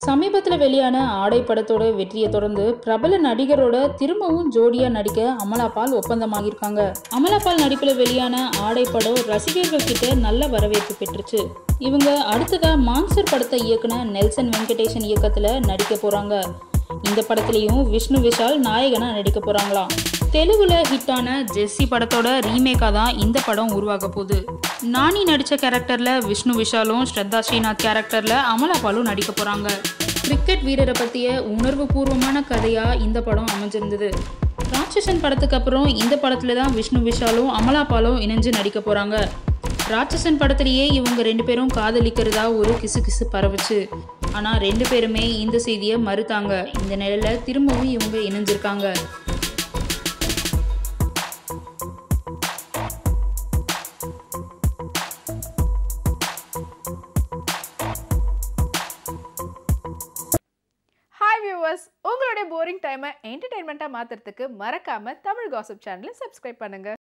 சமீபத்தில் வெளியான ஆடை படத்தோட வெற்றியை தொடர்ந்து பிரபல நடிகரோட திரும்பவும் ஜோடியா நடிக்க அமலாபால் ஒப்பந்தமாகியிருக்காங்க அமலாபால் நடிப்பில் வெளியான ஆடை படம் ரசிகர்கள் கிட்ட நல்ல வரவேற்பு பெற்றுச்சு இவங்க அடுத்ததா மான்சர் படத்தை இயக்குன நெல்சன் வெங்கடேஷன் இயக்கத்துல நடிக்க போறாங்க இந்த படத்துலயும் விஷ்ணு விஷால் நாயகனா நடிக்க போறாங்களாம் தெலுங்குல ஹிட்டான ஜெஸ்ஸி படத்தோட ரீமேக்கா தான் இந்த படம் உருவாக போகுது நானி நடிச்ச கேரக்டர்ல விஷ்ணு விஷாலும் ஸ்ரத்தா ஸ்ரீநாத் கேரக்டர்ல அமலாபாலும் நடிக்க போறாங்க கிரிக்கெட் வீரரை பத்திய உணர்வு பூர்வமான கதையா இந்த படம் அமைஞ்சிருந்தது ராட்சசன் படத்துக்கு அப்புறம் இந்த படத்துல தான் விஷ்ணு விஷாலும் அமலாபாலும் இணைஞ்சு நடிக்க போறாங்க ராட்சசன் படத்திலேயே இவங்க ரெண்டு பேரும் காதலிக்கிறதா ஒரு கிசு கிசு பரவுச்சு ஆனா ரெண்டு பேருமே இந்த செய்தியை மறுத்தாங்க இந்த நிலையில திரும்பவும் இவங்க இணைஞ்சிருக்காங்க ஹாய் வியூவர்ஸ் உங்களுடைய போரிங் டைமை என்டர்டைன்மெண்ட்டாக மாற்றுறதுக்கு மறக்காமல் தமிழ் காசிப் சேனலை சப்ஸ்கிரைப் பண்ணுங்கள்